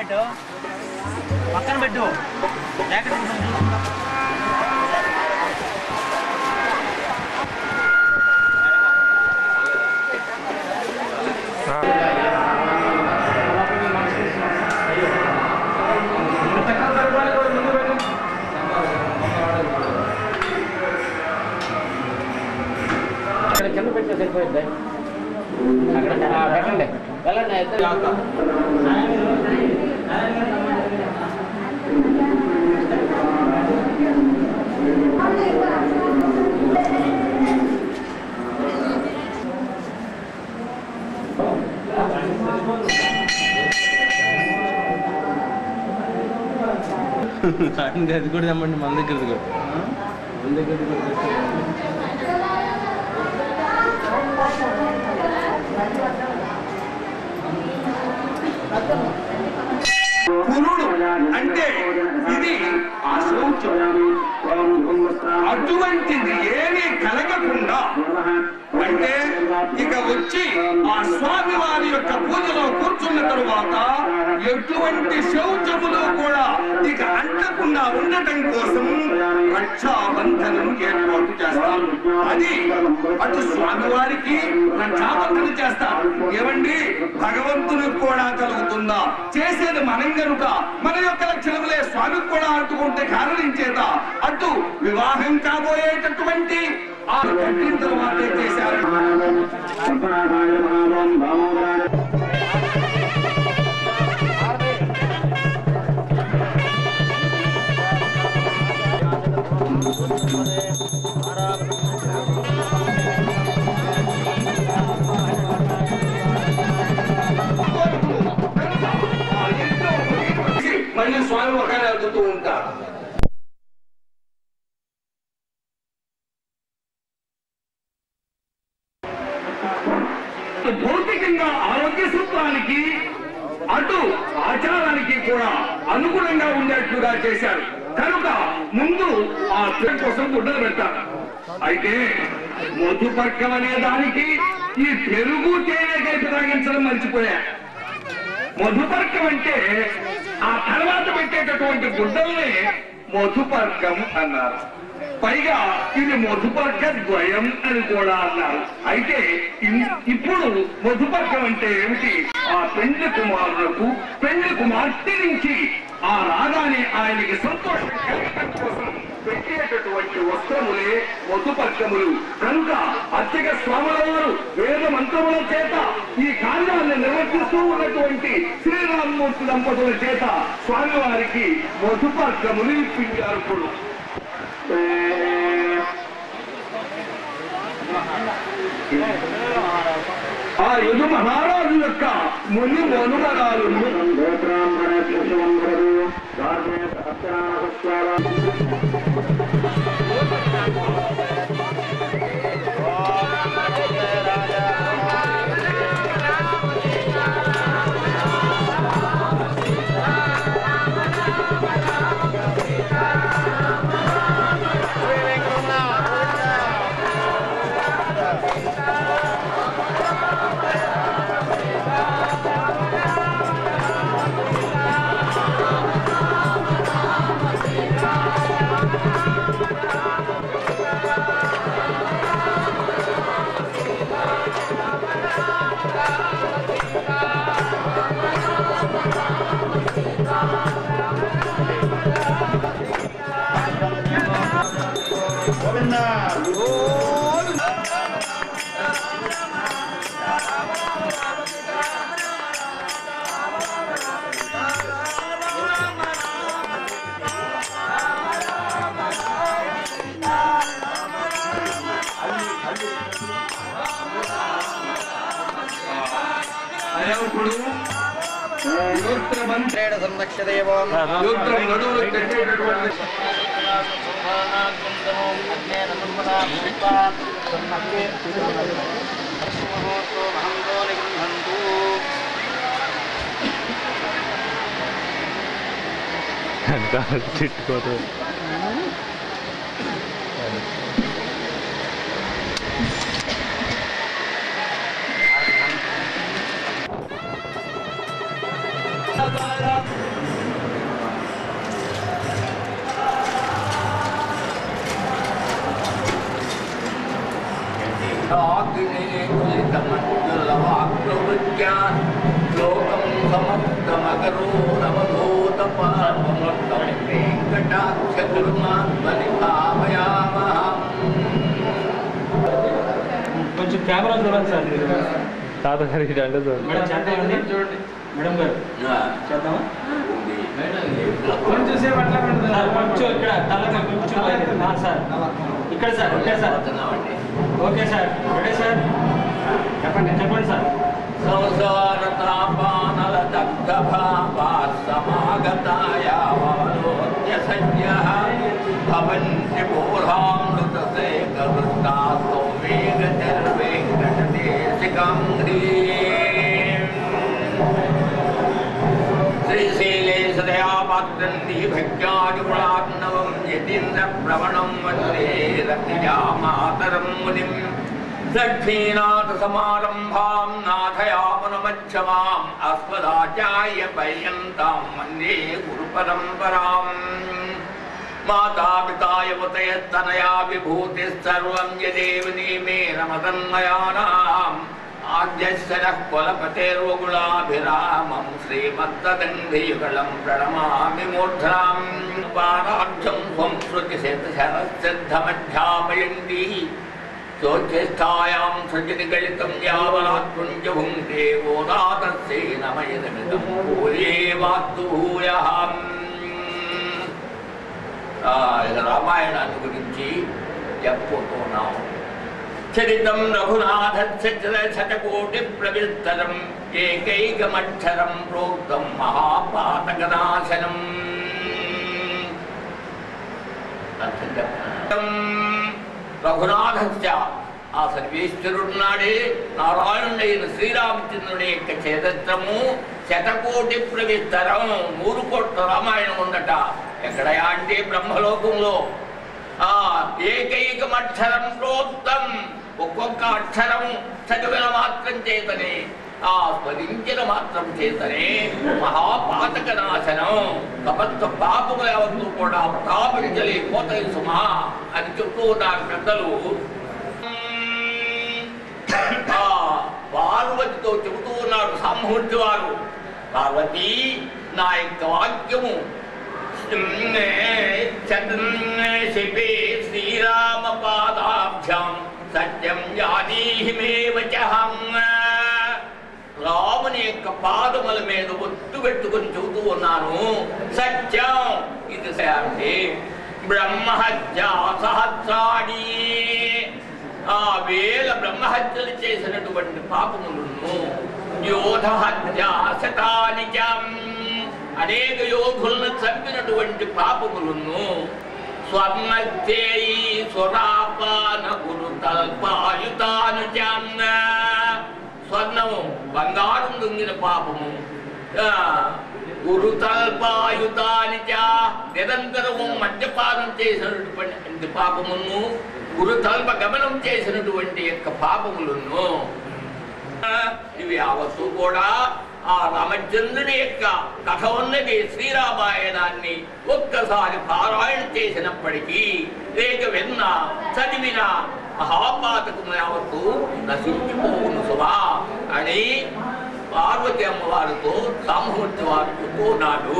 Jacket పక్కన పెట్టు jacket ఉంటుంది చూడు. అక్కడ కింద పెట్టిన సరిపోయింది అక్కడ ఆ, పెట్టండి వెళ్ళండి ఇద్దరు అది కూడా తెమ్మండి మన దగ్గరది కూడా మన దగ్గరది కూడా తెచ్చేయండి. పురుడు అంటే ఇది అశౌచం అటువంటిది ఏమీ కలగకుండా అంటే ఇక వచ్చి ఆ స్వామి వారి యొక్క పూజలో కూర్చున్న తరువాత ఎటువంటి శౌచములు కూడా ఇక అంటకుండా ఉండటం కోసం రక్షాబంధనం ఏర్పాటు చేస్తారు అది అటు స్వామి వారికి రక్షాబంధనం చేస్తారు ఏమండి భగవంతునికి కూడా కలుగుతుందా చేసేది మనం గనుక మన యొక్క లక్షణములే స్వామికి కూడా అంటుకుంటే కారణం చేత అటు వివాహం కాబోయేటటువంటి ఆ కట్టిన తర్వాతే చేశారు మళ్ళీ స్వామి ఒకనే అద్దుతూ ఉంటారు భౌతికంగా ఆరోగ్య సూత్రానికి అటు ఆచారానికి కూడా అనుగుణంగా ఉండేట్లుగా చేశారు కనుక ముందు ఆ పిల్లల కోసం గుడ్డలు పెడతారు అయితే మధుపర్కం అనే దానికి ఈ పెరుగు తేనె కలిపి తాగించడం మర్చిపోయా మధుపర్కం అంటే ఆ తర్వాత పెట్టేటటువంటి గుడ్డల్ని మధుపర్కం అన్నారు పైగా ఇది మధుపర్క ద్వయం అని కూడా అన్నారు అయితే ఇన్- ఇప్పుడు మధుపర్కం అంటే ఏమిటి ఆ పెండ్లి కుమారులకు పెండ్లి కుమార్తె నుంచి ఆ రాగానే ఆయనకి సంతోషం కలగటం కోసం పెట్టేటటువంటి వస్త్రములే మధుపర్కములు కనుక అర్చక స్వాముల వారు వేద మంత్రముల చేత ఈ కార్యాన్ని నిర్వర్తిస్తూ ఉన్నటువంటి శ్రీరామమూర్తి దంపతుల చేత స్వామివారికి మధుపర్కములు ఇప్పించారు ఇప్పుడు ఆ యుధ మహారాజు యొక్క ముని మనుమరాలను ఇప్పుడు యోత్రమంత్ర యోత్రం నడువులు కట్టేటటువంటి తిట్టుకోవద్దు ఆ శ్లోకం సమస్తమకరోరవధూతపాపమృతం వెంకటాక్ష గురుమాత్మని భావయామహం కొంచెం కెమెరా చూడండి సార్ మీరు తాతగారికి అంటే మేడం చేద్దామండి చూడండి మేడం గారు చేద్దామా సార్ కొంచెం ఇక్కడ తలగా కొంచెం బయట- ఆ, సార్ ఇక్కడ సార్ ఇక్కడ sir okay sir ready sir చెప్పండి చెప్పండి సార్ సంసార తాపానల దగ్ధ భావా సమాగతాయావలోక్య సజ్ఞః భవంతి పూర్వామృత సేకృష్టాస్తో వేగతిర్వేంకటదేశికం శ్రీశైలే సదయా పాత్రంది భక్త్యాదిగుణార్ణవం యతీంద్ర ప్రవణం వందే రత్నజామాతరం మునిం లక్ష్మీనాథ సమారంభాం నాథయామనమధ్యమాం అస్మదాచార్య పర్యంతాం వందే గురు పరంపరాం మాతాపితాయవతయస్తనయా విభూతి సర్వం యదేవిని మే రమతన్మయానాం ఆద్యశరః కులపతేర్వగుణాభిరామం శ్రీమత్తదంధియుగళం ప్రణమామి మూర్ధ్నాం పారాఢ్యం త్వం శృతిశతశరసిద్ధమధ్యాపయంతి చోచ్యస్థాయాం సృజని గళితం యావనాత్ పుంజభుంక్తే గోదాతస్యై నమయదమిదం భూయే వాస్తు భూయః ఆ, ఇక రామాయణాన్ని గురించి చెప్పుతున్నాం చరితం రఘునాథస్య శతకోటి ప్రవిస్తరం ఏకైకమక్షరం ప్రోక్తం మహాపాతకనాశనం అర్థం చెప్పండి. రఘునాథస్య ఆ సర్వేశ్వరుడున్నాడే నారాయణుడైన శ్రీరామచంద్రుడి యొక్క చరిత్రము శతకోటి ప్రవిస్తరం నూరు కోట్ల రామాయణం ఉందట ఎక్కడయా అంటే బ్రహ్మలోకంలో ఆ ఏకైకం అక్షరం ప్రోక్తం ఒక్కొక్క అక్షరం చదివిన మాత్రం చేతనే ఆ స్మరించిన మాత్రం చేతనే మహాపాతక నాశనం సమస్త పాపములు ఎవరు కూడా తాపించలేకపోతాయి సుమా అని చెప్తూ ఉన్నారు పెద్దలు ఆ పార్వతితో చెబుతూ ఉన్నాడు సామూర్తి వారు పార్వతి నా యొక్క వాక్యము శిపే శ్రీరామ పాదాభ్యాం సత్యం జానీహిమేవ చహం రాముని యొక్క పాదముల మీద ఒట్టు పెట్టుకుని చెబుతూ ఉన్నాను సత్యం ఇది అంటే బ్రహ్మహత్య సహస్రాణి ఆ వేల బ్రహ్మహత్యలు చేసినటువంటి పాపములను యోధహత్య శతాని చం. అనేక యోధులను చంపినటువంటి పాపములను స్వర్ణస్థేయి స్వరాపాన గురు తల్పాయుతాను చన్న స్వర్ణము బంగారం దొంగిన పాపము ఆ, గురు తల్పాయుతాని చ నిరంతరము మద్యపానం చేసినటువంటి పాపమును గురు తల్ప గమనం చేసినటువంటి యొక్క పాపములను ఇవి యావత్తు కూడా ఆ రామచంద్రుని యొక్క కథ ఉన్నది శ్రీరామాయణాన్ని ఒక్కసారి పారాయణ చేసినప్పటికీ లేక విన్నా చదివిన మహాపాతకం యావత్తు నశించిపోవును సుమా అని పార్వతి అమ్మవారితో సామూర్తి వారు చెప్పుకున్నాడు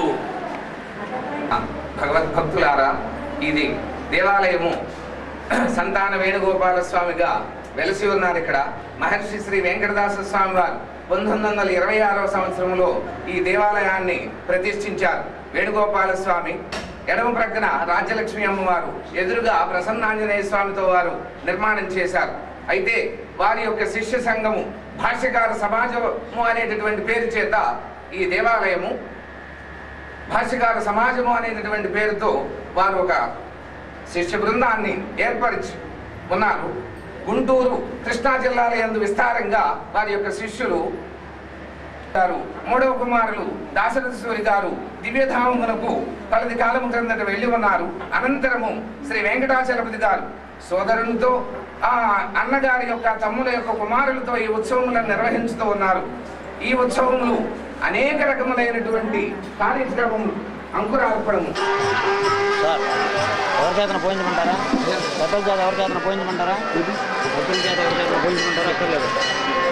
భగవద్భక్తులారా ఇది దేవాలయము సంతాన వేణుగోపాల స్వామిగా వెలసి ఉన్నారు ఇక్కడ మహర్షి శ్రీ వెంకటదాస స్వామి వారు పంతొమ్మిది వందల ఇరవై ఆరవ సంవత్సరంలో ఈ దేవాలయాన్ని ప్రతిష్ఠించారు వేణుగోపాల స్వామి ఎడమ ప్రక్కన రాజ్యలక్ష్మి అమ్మవారు ఎదురుగా ప్రసన్నాంజనేయ స్వామితో వారు నిర్మాణం చేశారు అయితే వారి యొక్క శిష్య సంఘము భాష్యకార సమాజము అనేటటువంటి పేరు చేత ఈ దేవాలయము భాష్యకార సమాజము అనేటటువంటి పేరుతో వారు ఒక శిష్య బృందాన్ని ఏర్పరిచి ఉన్నారు గుంటూరు కృష్ణా జిల్లాల యందు విస్తారంగా వారి యొక్క శిష్యులు గారు మూడవ కుమారులు దాశరథేశ్వరి గారు దివ్యధామమునకు పలది కాలం క్రిందట వెళ్ళి ఉన్నారు అనంతరము శ్రీ వెంకటాచలపతి గారు సోదరునితో ఆ అన్నగారి యొక్క తమ్ముల యొక్క కుమారులతో ఈ ఉత్సవములను నిర్వహించుతూ ఉన్నారు ఈ ఉత్సవములు అనేక రకములైనటువంటి కార్యక్రమములు అంకురార్పణము సార్ ఎవరి చేతన పోయించమంటారా పెద్దల చేత ఎవరి చేతన పోయించమంటారా పెద్దల చేత ఎవరి చేతన పోయించమంటారా అక్కర్లేదు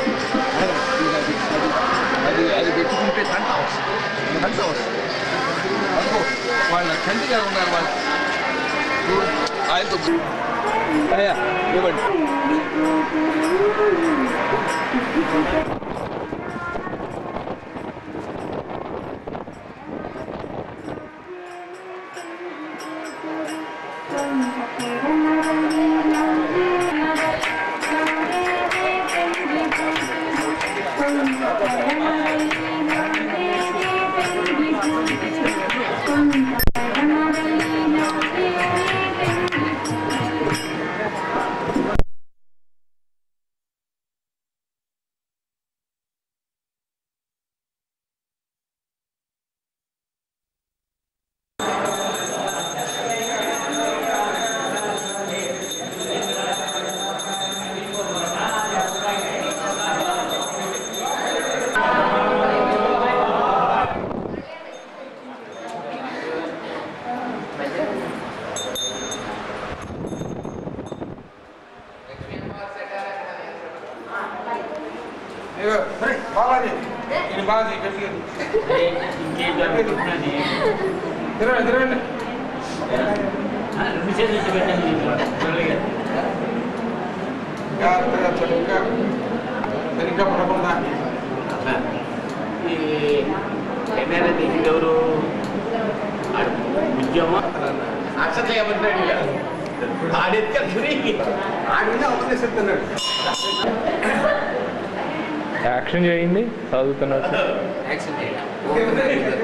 అది పెట్టుకుంటే తంట వస్తుంది తంట వస్తుంది అనుకో వాళ్ళ తండ్రి గారు ఉన్నారు వాళ్ళు చూడు, ఆయనతో అయ్యా ఇవ్వండి రెండు చేతులు ఇటు పెట్టండి మెల్లగా. ఈ కెమెరా తీసింది ఎవరు ఉద్యమం అక్షత ఏమంటాడు ఆడెత్తుకొని యాక్షన్ చేయండి చదువుతున్నట్టు యాక్షన్ చేయాలి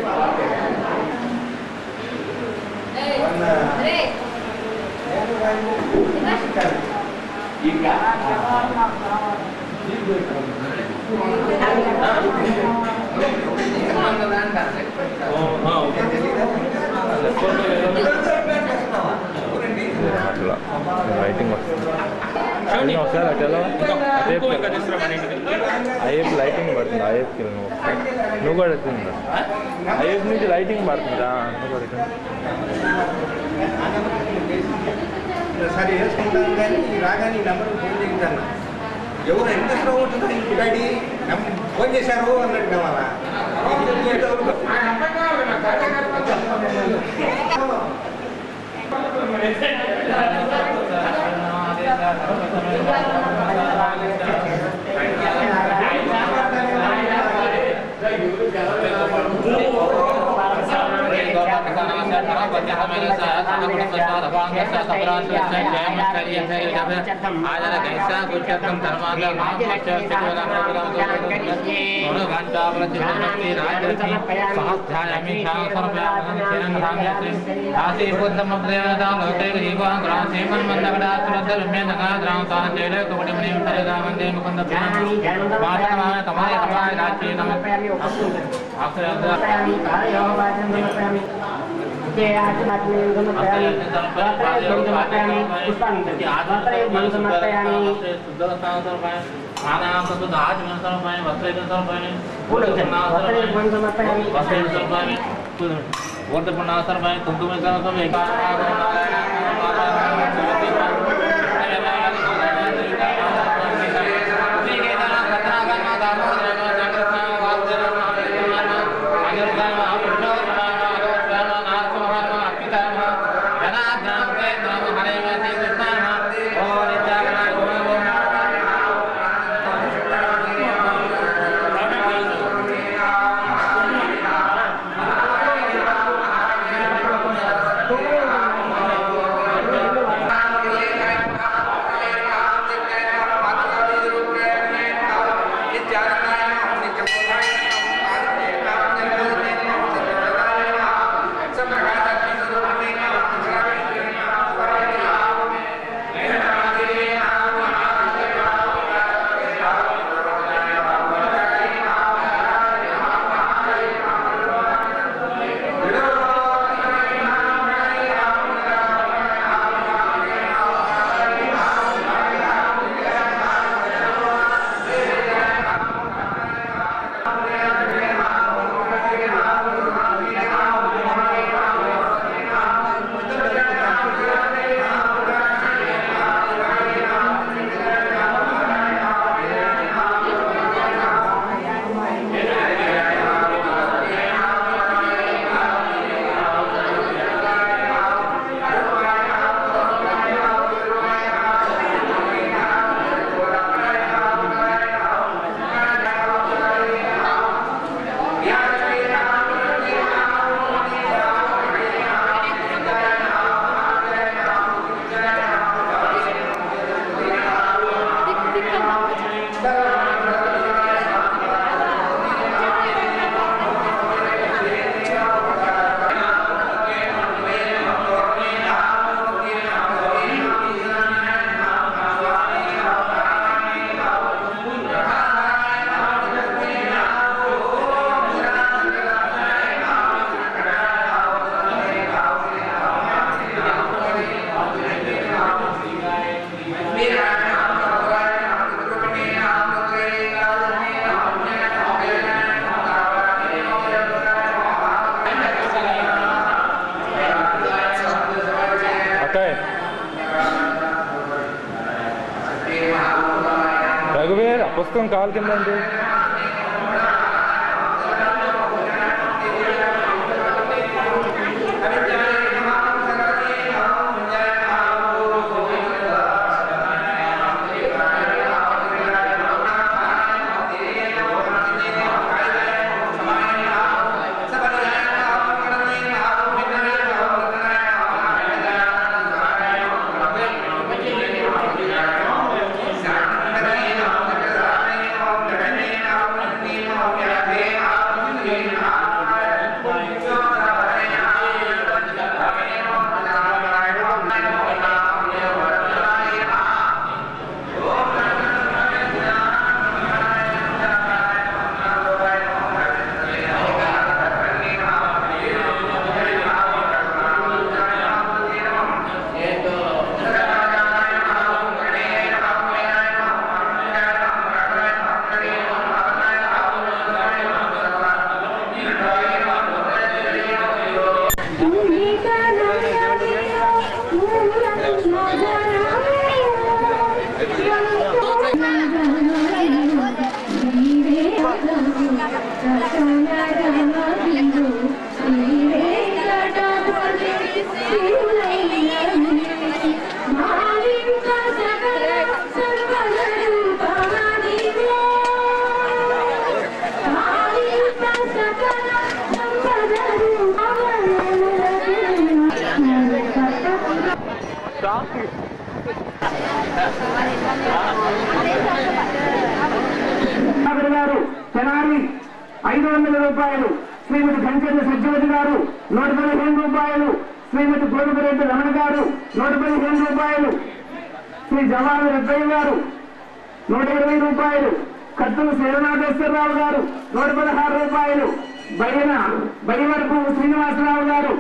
అట్లా లైటింగ్ వస్తుంది చూడండి ఒకసారి అట్లా అయ్యప్ప అయ్యప్ప లైటింగ్ పడుతుంది అయ్యప్పకి నువ్వు ఒకసారి. నువ్వు కూడా ఎత్తుందా అయ్యప్ప నుంచి లైటింగ్ పడుతుందా నువ్వు కూడా ఎత్తు. సరే వేసుకుంటాను కానీ రాగానే ఈ నెంబర్ ఫోన్ చేయించాను ఎవరు ఎంత స్లో ఉంటుందో ఇంటి డాడీ నెంబర్ ఫోన్ చేశారు అన్నట్టు కావాలా ఆ వేసుకొని కాలు కింద ఏంటి సాగర్ గారు తెనాలి ఐదు వందల రూపాయలు శ్రీమతి కంచెర్ల సత్యవతి గారు నూట పదిహేను రూపాయలు శ్రీమతి కోరుకురెడ్డి రమణ గారు నూట పదిహేను రూపాయలు శ్రీ జవాహర్ రద్దయ్య గారు నూట ఇరవై రూపాయలు కత్తుల శ్రీనాథేశ్వరరావు గారు నూట పదహారు రూపాయలు బయ్యన బయ్య వరకు శ్రీనివాసరావు గారు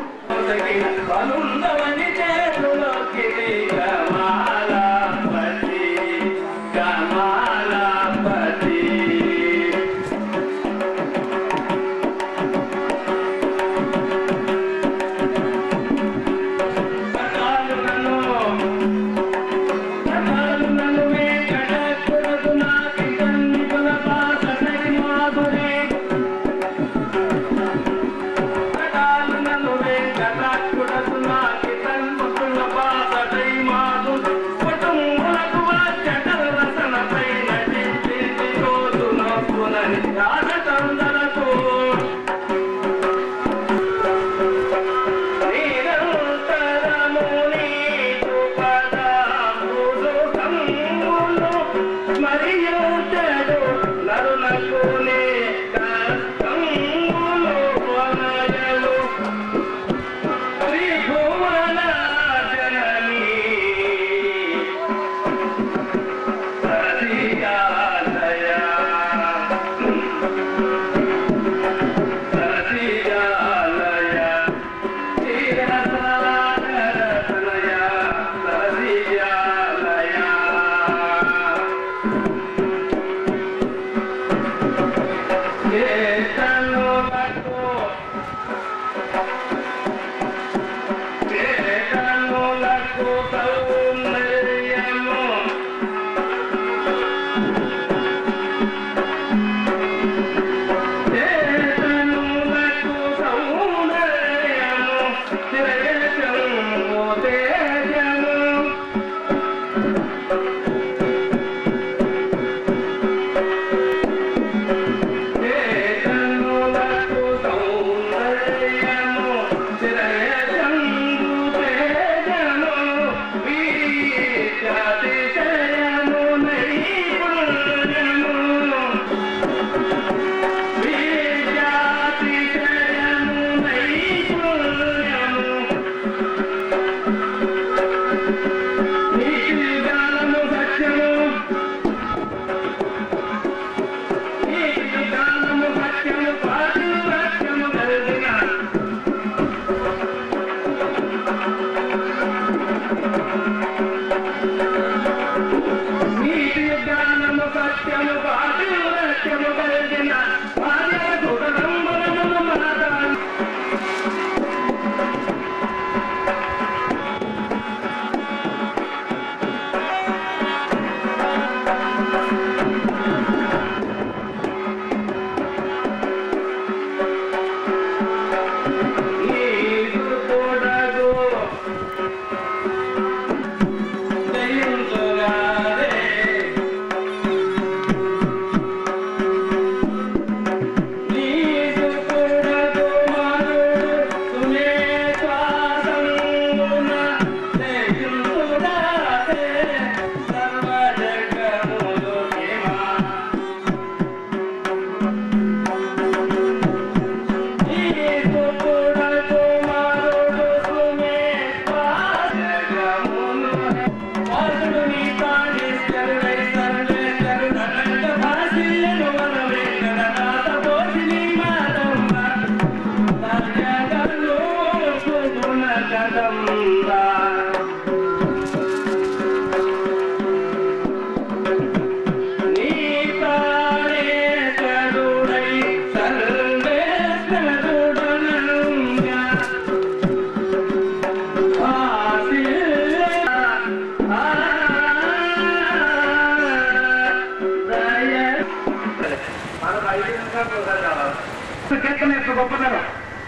కీర్తన యొక్క గొప్పతనం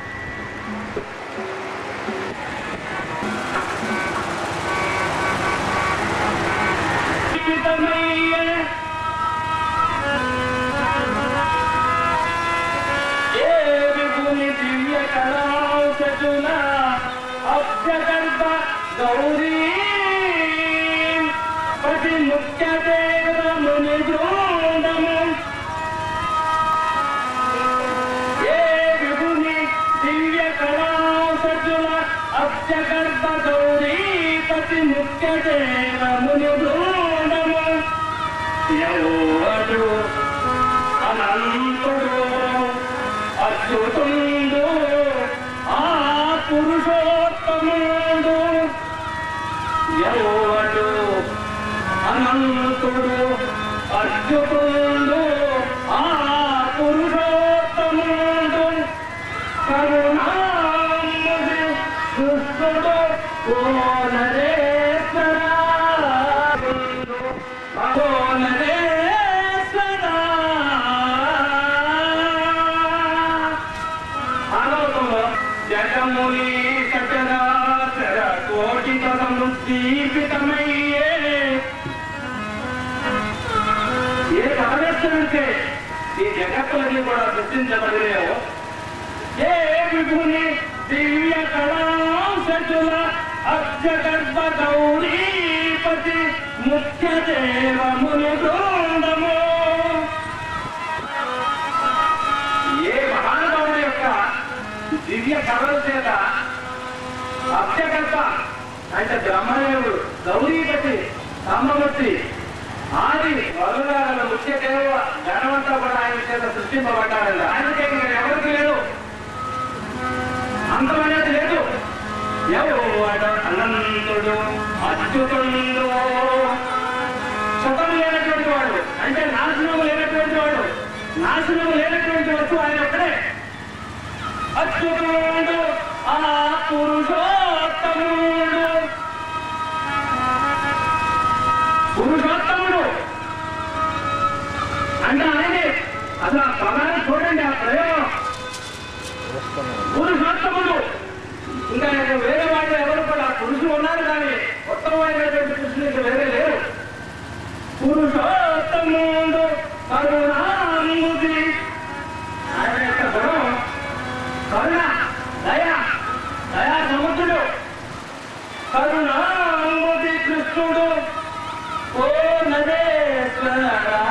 గౌరీ పతి ముఖ్య దేవముని బృందము ఏ విభుని దివ్య కళా సజ్జుల అత్యగర్భ గౌరీ పతి ముఖ్య దేవముని బృందము ఎవడు అనంతుడు అచ్యుతుండు ఆ పురుషోత్తముడు ఎవడు అనంతుడు అచ్యుతుండు ఆ పురుషోత్తముడు కరుణాముది కృష్ణుడు ఓ నరేశ్వరా ఓ నరేశ్వరా భాగవతంలో జగముని సచరాచర కోటి పదము దీపితమయ్యే ఏ పరమేశ్వరుడికే ఈ జగత్తులకి కూడా సృష్టించబడలేవు ఏ విభుని దివ్య కళాంశుల అక్షగర్భ గౌరీపతి ముఖ్య దేవముని బృందము ఏ మహానుభావుడి యొక్క దివ్య కళల చేత అక్షగర్భ అంటే బ్రహ్మదేవుడు గౌరీపతి సాంబమూర్తి ఆది వరుణాల ముఖ్య దేవ గణమంతా కూడా ఆయన చేత సృష్టింపబడ్డారండి ఆయనకే ఇంకా ఎవరికి లేదు అంతమనేది లేదు ఎవడు అనంతుడు అచ్యుతుండు శతం లేనటువంటి వాడు అంటే నాశనం లేనటువంటి వాడు నాశనం లేనటువంటి వస్తువు ఆయన ఒక్కడే అచ్యుతుడు ఆ పురుషోత్తముడు పురుషోత్తముడు అంటే ఆయనే అసలు ఆ పదాన్ని చూడండి ఆ ప్రయోగం పురుషోత్తముడు ఇంకా ఇంకా వేరే వాళ్ళు ఎవరు కూడా పురుషులు ఉన్నారు కానీ ఉత్తమమైనటువంటి పురుషులు ఇంకా వేరే లేరు పురుషోత్తముడు కరుణాముది ఆయన యొక్క గుణం కరుణ దయ దయా సముద్రుడు కరుణాముది కృష్ణుడు ఓ నరేశ్వర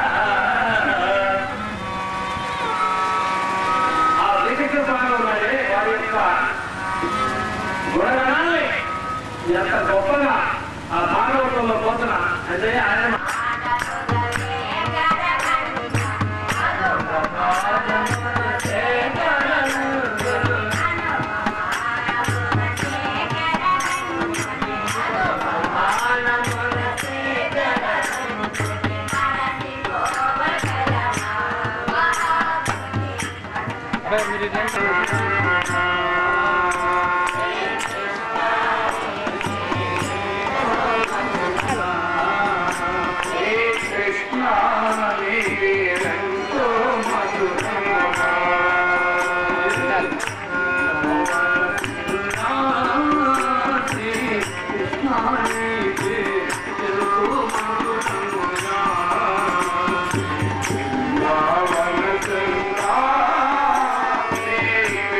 ఆ శ్రీకృష్ణ స్వామి ఉన్నాడే వారి యొక్క గుణగణాన్ని ఎంత గొప్పగా ఆ భాగవతంలో పోతున్నా అంటే ఆయన కృష్ణ నీరంతో మధురం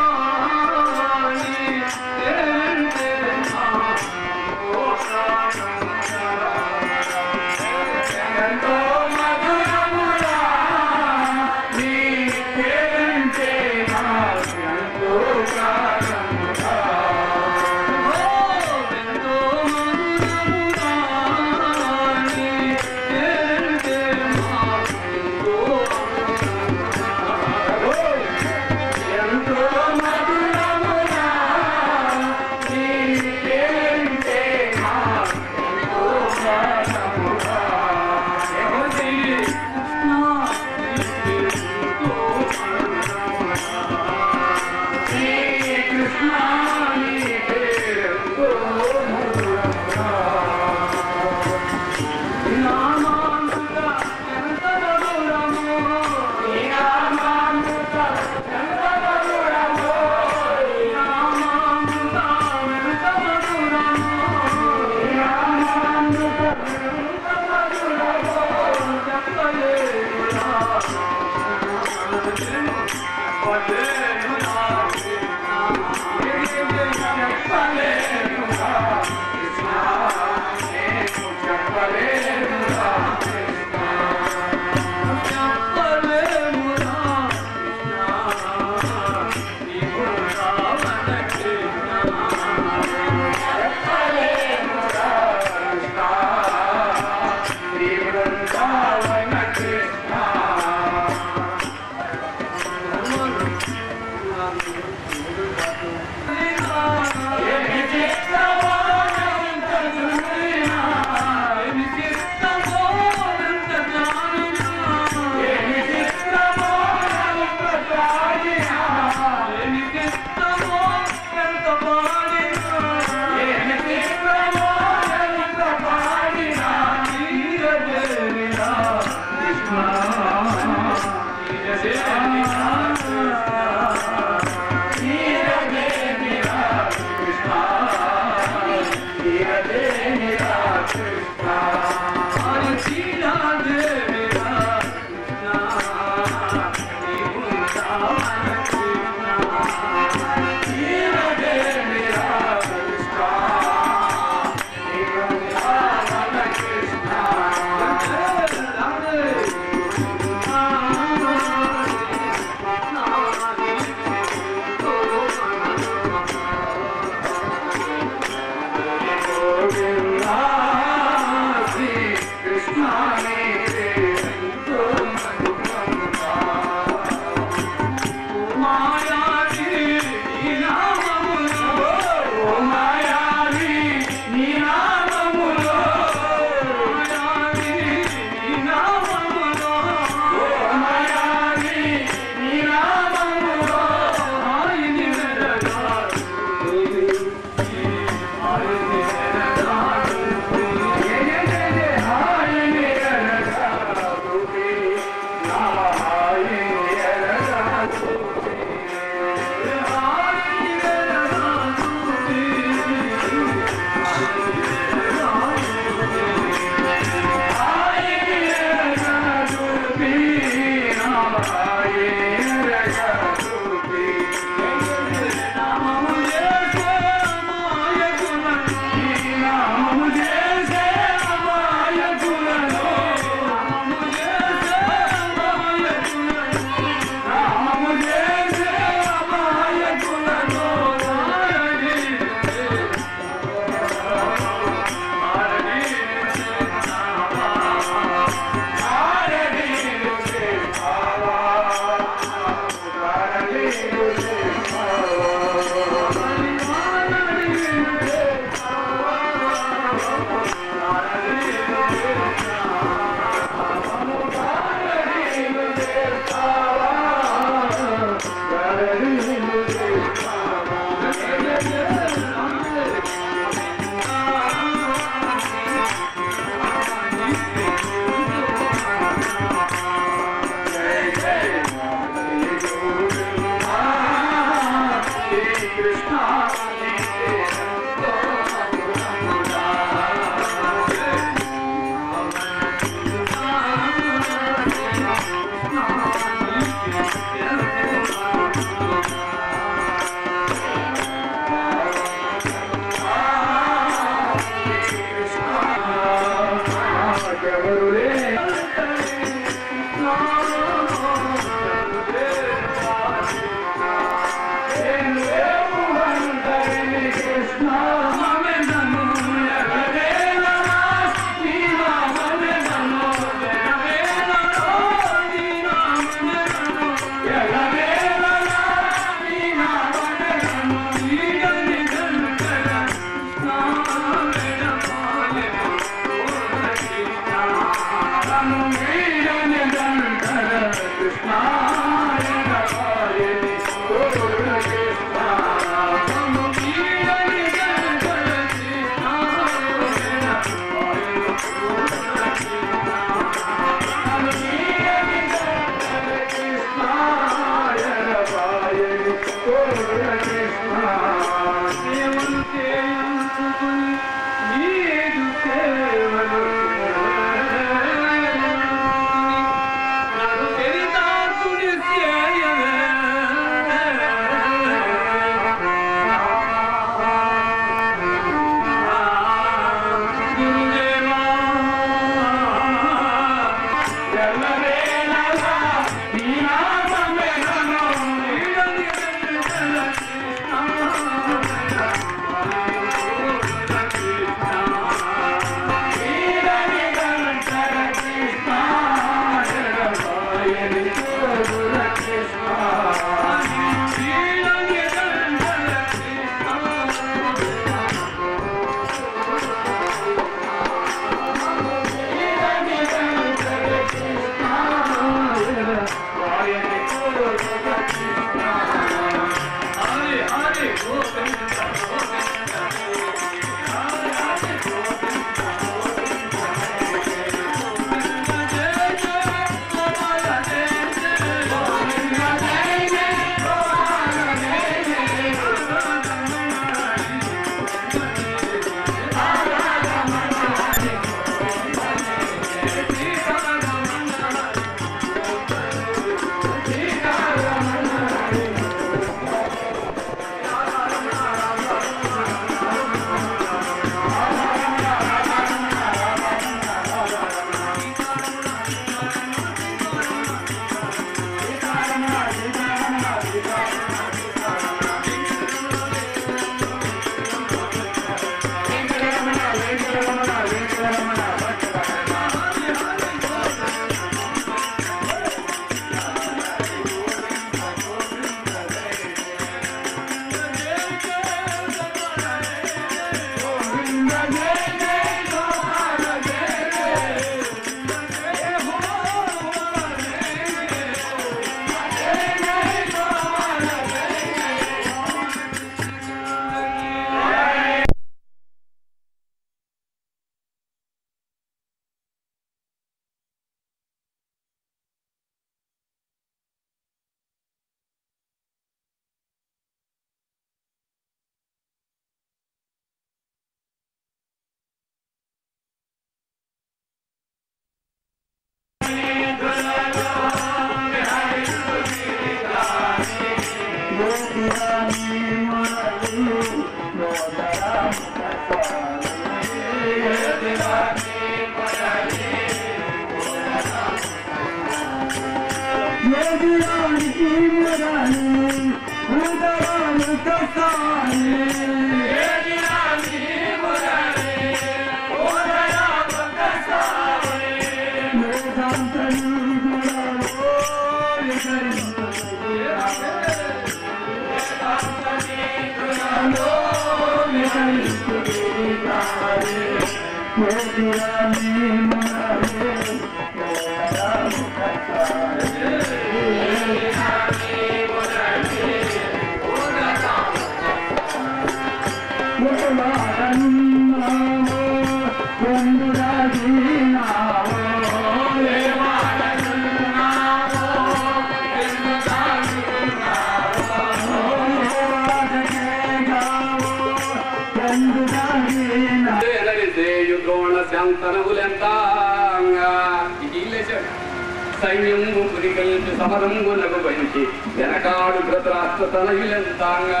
సైన్యము పురికల్పి సమరంగులకు పంచి వెనకాడు ధృతరాష్ట్ర తనయులెంతాంగా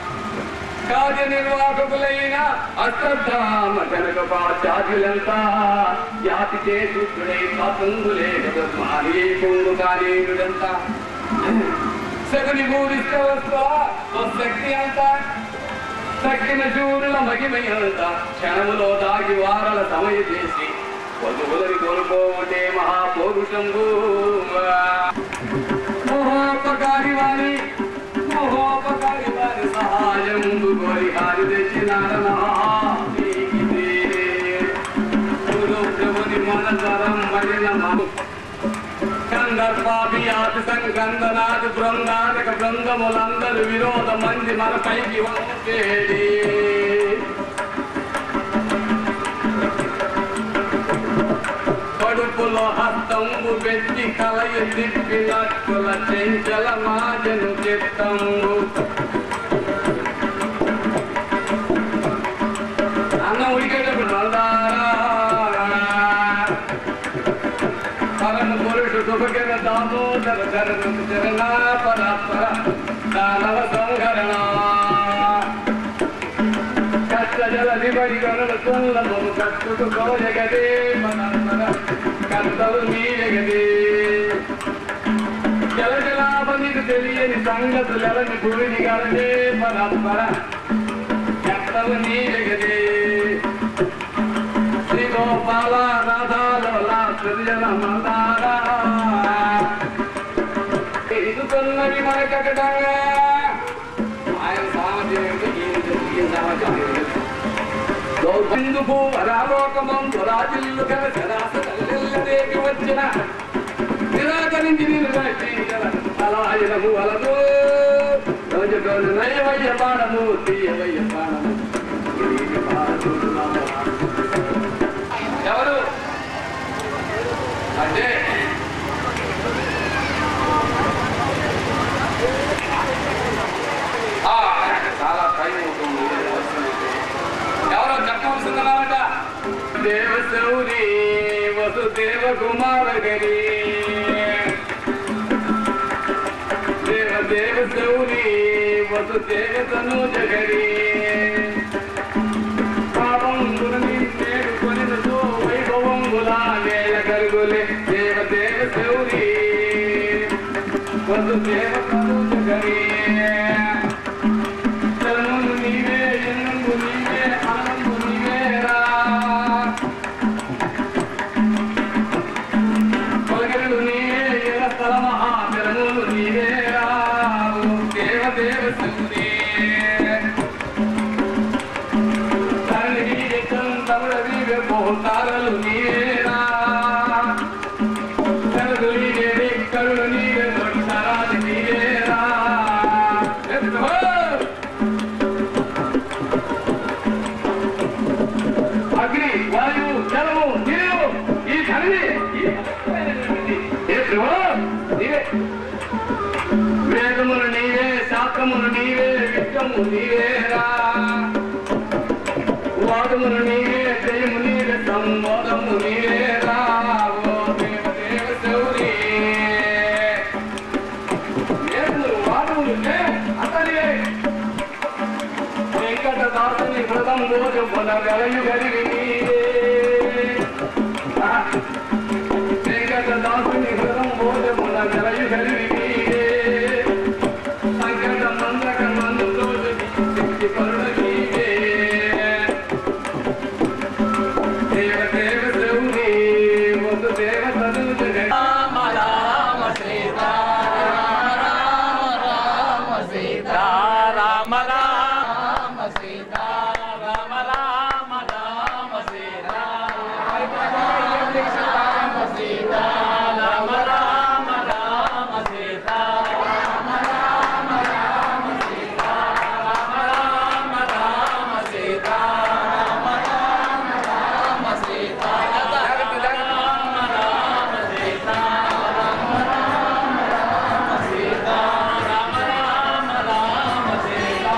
కార్యనిర్వాహకులైన అశ్రద్ధామ జనక పాచార్యులంతా జాతి చేసుకునే పతంగులే మానే పొంగు కానేయుడంతా సగుని పూరిస్తే వస్తా శక్తి అంతా తక్కిన శూరుల మహిమయంత క్షణములో దాగి వారల సమయ చేసి వధువులని కోరుకోవటే మహాపౌరుషంబు మహోపకారి వారి మహోపకారి వారి సహాయం కోరి హారి తెచ్చినారనా ప్రభుని మనసరం మలిన కందర్పాభియాతి సంకందనాది బృందానిక బృందములందరూ విరోధ మంది మన పైకి వంచేది కడుపులో హస్తంబు పెట్టి కలయ తిప్పినట్టుల చెంచల మాజను చిత్తంబు అన్న ఉడికేటప్పుడు నల్దారా పరమ పురుషు సుఖకిర దామోదర చరణ చరణ పరాత్పర దానవ సంహరణ కష్ట జల దిబడి గరుడ తుల్లము కట్టుకు కోయగదే పరాత్పర కర్తలు మీయగదే జల జలాప నీకు తెలియని సంగతులని భూమిని గలదే పరాత్పర కర్తలు మీయగదే శ్రీ గోపాల రాధాలోల సృజన మందారా ఇదుతున్నది మనకటంగా ఆయన సామర్థ్యం గౌరవిందుకు రాలోకమందు రాజిల్లు గల సరాసరి వచ్చిన నిరాకరించి నేను అలాయనము వలదు రోజుకోను నయమయ్య పాడము తీయవయ్య పాడము ఇది పాడుడు నామా. ఎవరు అంటే ఆ, చాలా టైం అవుతుంది ఎవరో చెప్పవలసిందన్నారట దేవశౌరి వసుదేవ కుమార గరి దేవ దేవ శౌరి వసుదేవ తనూజ గరి పావంగులని నేడుకొనినతో వైభవంగులా వేల గరుగులే దేవ దేవ శౌరి వసుదేవ తనూజ గరి చరణము నీవే ఎన్నంగు నీవే ఆనందు నీవేరా పలకలు నీవే ఎల తల మహాచరణములు నీవేరా ఓ దేవ దేవ శౌరి తల్లి తమిళ నీవే పోతారలు నీవేరా తలలు నీవే కరులు నీవే దొడ్డరాజు నీవేరా ఎత్తుకో! అగ్ని వాయువు జలము నీరు ఈ ధరణి ఈ ఏ ప్రభు, నీవే వేదములు నీవే శాస్త్రములు నీవే విత్తము నీవేరా వాదములు నీవే జయము నీవే సంబోధము నీవేరా ఓ దేవ దేవ శౌరి వేదములు వాదములు లే అతనివే వెంకటదాసుని హృదం రోజు పొల గలయు గలివి నీవే వెంకటదాసుని హృదం రోజు పొల గలయు గలివి నీవే సంకట మందక మందు రోజు శక్తి పరుడ నీవే దేవ దేవ శౌరి వసు దేవ తను రామ రామ సీతా రామ రామ సీతా రామ రామ సీతా రామ రామ రామ సీతా రామ సీతా రామ రామ రామ సీతా రామ రామ రామ సీతా రామ రామ రామ సీతా రామ రామ రామ సీతా రామ రామ సీతా రామ రామ రామ సీతా రామ రామ రామ సీతా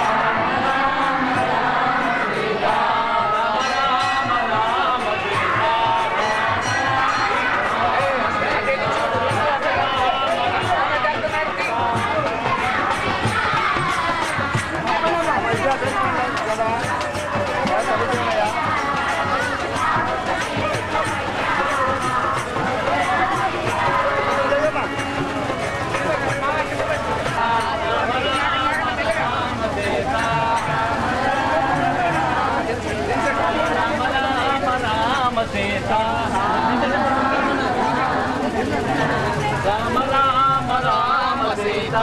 రామ రామ రామ సీతా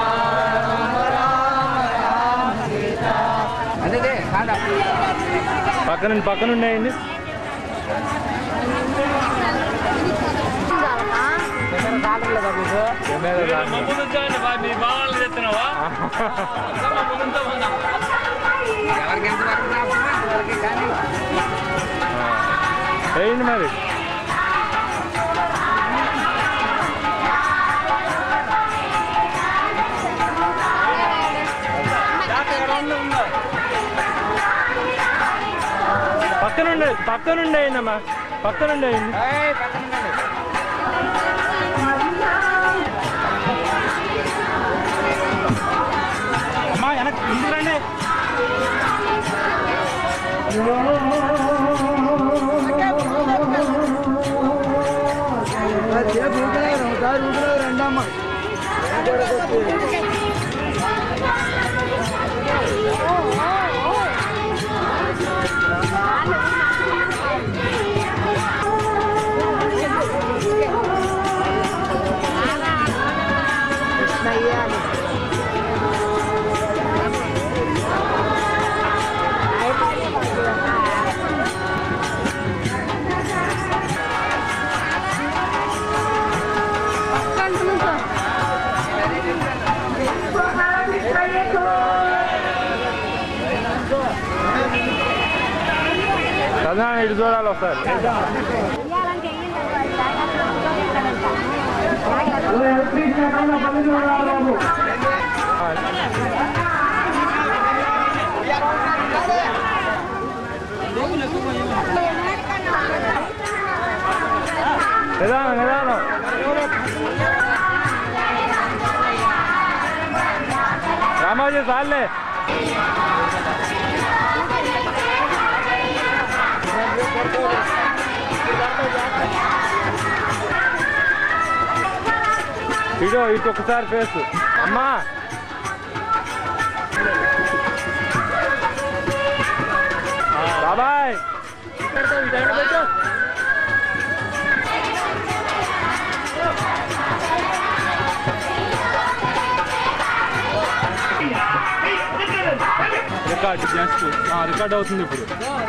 పక్కన పక్కన ఉండేయండి ఎవరికి ఎంతవరకు రాకుండా అంతవరకే కానీ వేయండి మరి పక్కనుండే పక్కనుండే అయిందమ్మా పక్కనుండే అయింది అమ్మా వెనక్కి ముందుకు రండి చదివా ఇటు చూడాలి ఒకసారి నిదానం నిదానం రామాజీ చాలే ఇదో ఇటు ఒకసారి ఫేస్ అమ్మా బాబాయ్ రికార్డ్ జస్ట్ రికార్డ్ అవుతుంది ఇప్పుడు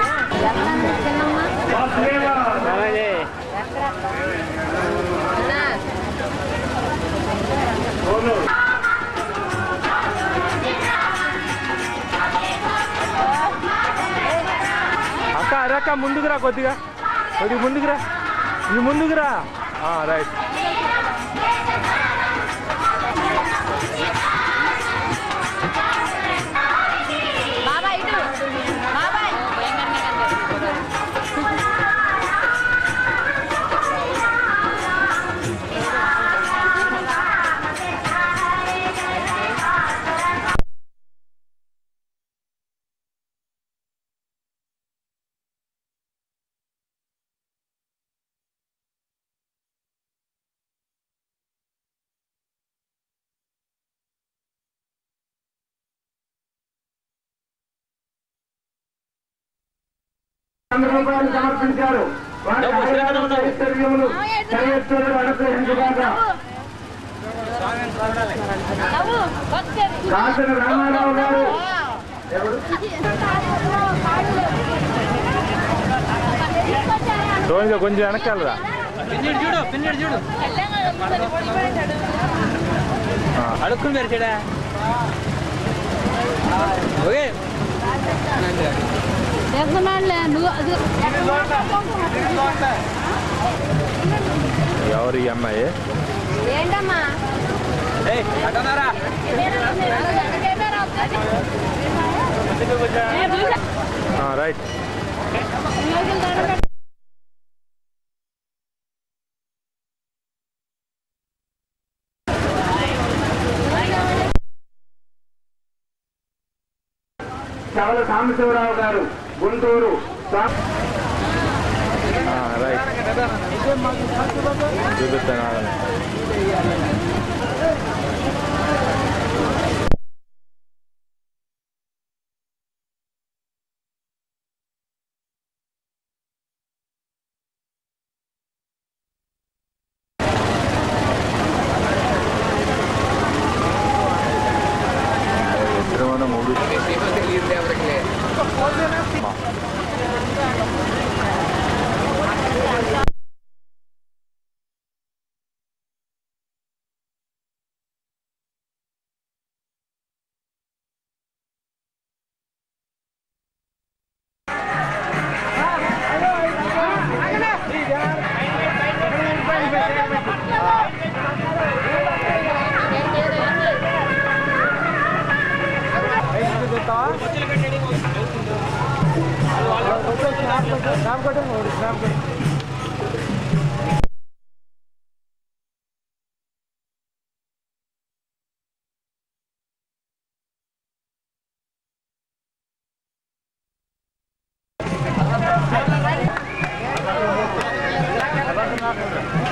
అక్క అరక్క ముందుకురా కొద్దిగా కొద్దిగా ముందుకురా ఇది ముందుకురా రైట్ బాబాయ్ ఇటు బాబాయ్ వంద రూపాయలు సమర్పించారు వారి ఆయుధాలు ఐశ్వర్యములు సర్వేశ్వరుడు అనుగ్రహించుగాక నవ్వు వచ్చేది కాసిన రామారావు గారు సోనిగా కొంచెం వెనకాలరా అడుక్కున్నారు చెడా ఓకే చేస్తున్నాడులే నువ్వు అది ఎవరు ఈ అమ్మాయి ఏంటమ్మా ఏయ్ అటనారా రైట్ చవల సాంబశివరావు గారు గుంటూరు సా- రైట్ చూపిస్తాను ఆగండి. ఇద్దరు మనం మూడు తెలియదు ఎవరికి లేదు ఆ